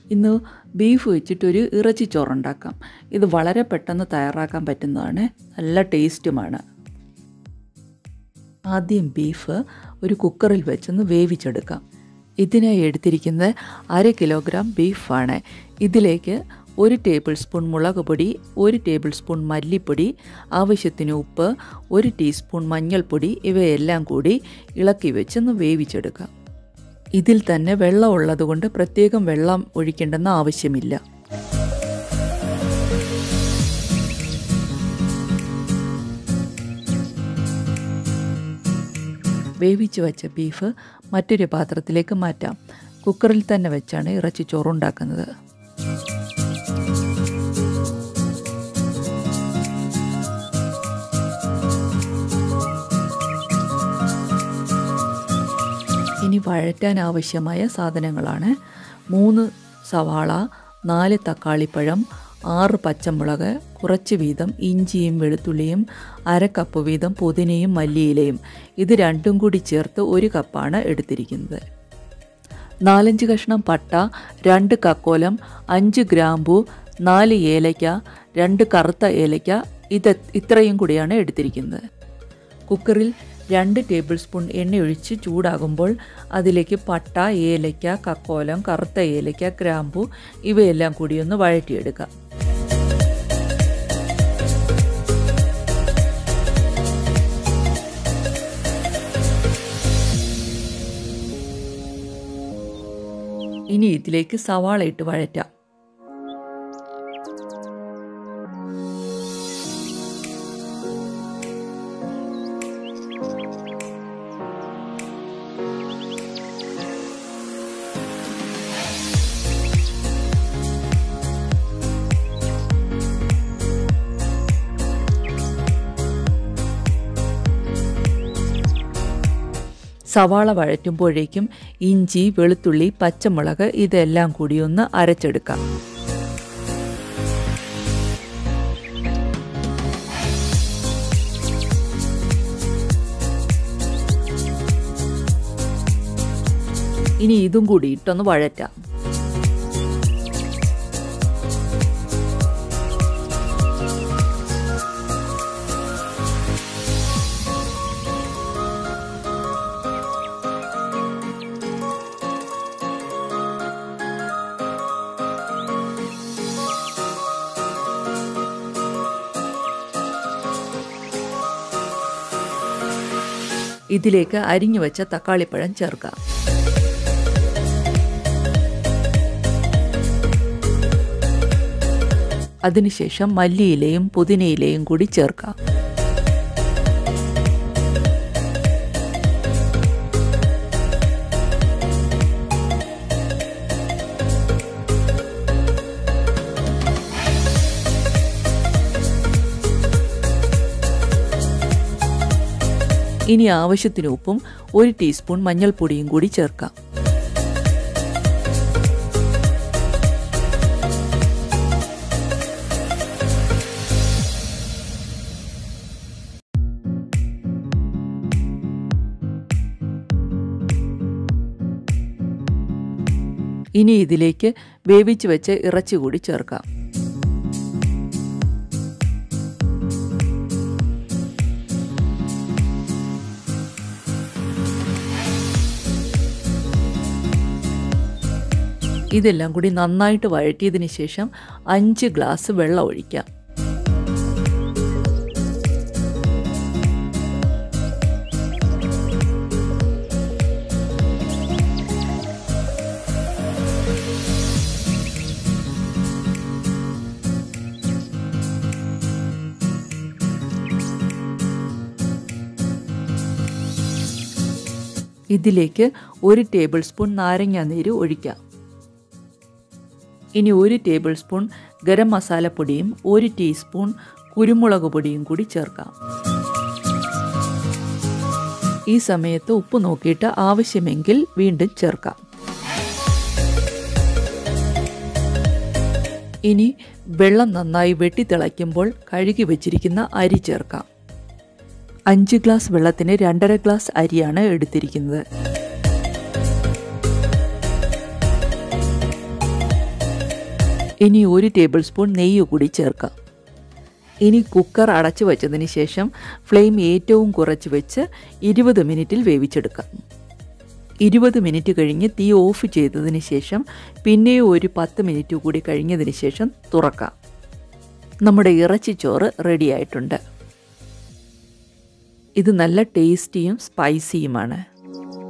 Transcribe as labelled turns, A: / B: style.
A: ഇന്ന് ബീഫ് വെച്ചിട്ടൊരു ഇറച്ചിച്ചോറുണ്ടാക്കാം ഇത് വളരെ പെട്ടെന്ന് തയ്യാറാക്കാൻ പറ്റുന്നതാണ് നല്ല ടേസ്റ്റുമാണ് ആദ്യം ബീഫ് ഒരു കുക്കറിൽ വെച്ചൊന്ന് വേവിച്ചെടുക്കാം ഇതിനായി എടുത്തിരിക്കുന്നത് അര കിലോഗ്രാം ബീഫാണ് ഇതിലേക്ക് ഒരു ടേബിൾ സ്പൂൺ മുളക് പൊടി ഒരു ടേബിൾ സ്പൂൺ മല്ലിപ്പൊടി ആവശ്യത്തിന് ഉപ്പ് ഒരു ടീസ്പൂൺ മഞ്ഞൾപ്പൊടി ഇവയെല്ലാം കൂടി ഇളക്കി വെച്ചൊന്ന് വേവിച്ചെടുക്കാം ഇതിൽ തന്നെ വെള്ളം ഉള്ളതുകൊണ്ട് പ്രത്യേകം വെള്ളം ഒഴിക്കേണ്ടെന്ന് ആവശ്യമില്ല വേവിച്ച് വെച്ച ബീഫ് മറ്റൊരു പാത്രത്തിലേക്ക് മാറ്റാം കുക്കറിൽ തന്നെ വെച്ചാണ് ഇറച്ചി ചോറുണ്ടാക്കുന്നത് ഇനി വഴറ്റാൻ ആവശ്യമായ സാധനങ്ങളാണ് മൂന്ന് സവാള നാല് തക്കാളിപ്പഴം ആറ് പച്ചമുളക് കുറച്ച് വീതം ഇഞ്ചിയും വെളുത്തുള്ളിയും അര കപ്പ് വീതം പുതിനയും മല്ലിയിലയും ഇത് രണ്ടും കൂടി ചേർത്ത് ഒരു കപ്പാണ് എടുത്തിരിക്കുന്നത് നാലഞ്ച് കഷ്ണം പട്ട രണ്ട് കക്കോലം അഞ്ച് ഗ്രാമ്പു നാല് ഏലയ്ക്ക രണ്ട് കറുത്ത ഏലയ്ക്ക ഇത് ഇത്രയും കൂടിയാണ് എടുത്തിരിക്കുന്നത് കുക്കറിൽ രണ്ട് ടേബിൾ സ്പൂൺ എണ്ണയൊഴിച്ച് ചൂടാകുമ്പോൾ അതിലേക്ക് പട്ട ഏലയ്ക്ക കക്കോലം കറുത്ത ഏലയ്ക്ക ഗ്രാമ്പു ഇവയെല്ലാം കൂടി ഒന്ന് വഴറ്റിയെടുക്കാം ഇനി ഇതിലേക്ക് സവാള ഇട്ട് വഴറ്റാം സവാള വഴറ്റുമ്പോഴേക്കും ഇഞ്ചി വെളുത്തുള്ളി പച്ചമുളക് ഇതെല്ലാം കൂടി ഒന്ന് അരച്ചെടുക്കാം ഇനി ഇതും കൂടി ഇട്ടൊന്ന് വഴറ്റാം ഇതിലേക്ക് അരിഞ്ഞു വെച്ച തക്കാളിപ്പഴം ചേർക്കാം അതിനുശേഷം മല്ലിയിലയും പുതിനയിലയും കൂടി ചേർക്കാം ഇനി ആവശ്യത്തിന് ഉപ്പും ഒരു ടീസ്പൂൺ മഞ്ഞൾപ്പൊടിയും കൂടി ചേർക്കാം ഇനി ഇതിലേക്ക് വേവിച്ച് വെച്ച് ഇറച്ചി കൂടി ചേർക്കാം ഇതെല്ലാം കൂടി നന്നായിട്ട് വഴറ്റിയതിന് ശേഷം അഞ്ച് ഗ്ലാസ് വെള്ളം ഒഴിക്കാം ഇതിലേക്ക് ഒരു ടേബിൾ സ്പൂൺ നാരങ്ങ നീര് ഒഴിക്കാം ഇനി ഒരു ടേബിൾ സ്പൂൺ ഗരം മസാലപ്പൊടിയും ഒരു ടീസ്പൂൺ കുരുമുളക് പൊടിയും കൂടി ചേർക്കാം ഈ സമയത്ത് ഉപ്പ് നോക്കിയിട്ട് ആവശ്യമെങ്കിൽ വീണ്ടും ചേർക്കാം ഇനി വെള്ളം നന്നായി വെട്ടിത്തിളയ്ക്കുമ്പോൾ കഴുകി വെച്ചിരിക്കുന്ന അരി ചേർക്കാം അഞ്ച് ഗ്ലാസ് വെള്ളത്തിന് രണ്ടര ഗ്ലാസ് അരിയാണ് എടുത്തിരിക്കുന്നത് ഇനി ഒരു ടേബിൾ സ്പൂൺ നെയ്യ് കൂടി ചേർക്കാം ഇനി കുക്കർ അടച്ചു വച്ചതിന് ശേഷം ഫ്ലെയിം ഏറ്റവും കുറച്ച് വെച്ച് ഇരുപത് മിനിറ്റിൽ വേവിച്ചെടുക്കാം ഇരുപത് മിനിറ്റ് കഴിഞ്ഞ് തീ ഓഫ് ചെയ്തതിന് ശേഷം പിന്നെയും ഒരു പത്ത് മിനിറ്റ് കൂടി കഴിഞ്ഞതിന് ശേഷം തുറക്കാം നമ്മുടെ ഇറച്ചിച്ചോറ് റെഡി ആയിട്ടുണ്ട് ഇത് നല്ല ടേസ്റ്റിയും സ്പൈസിയുമാണ്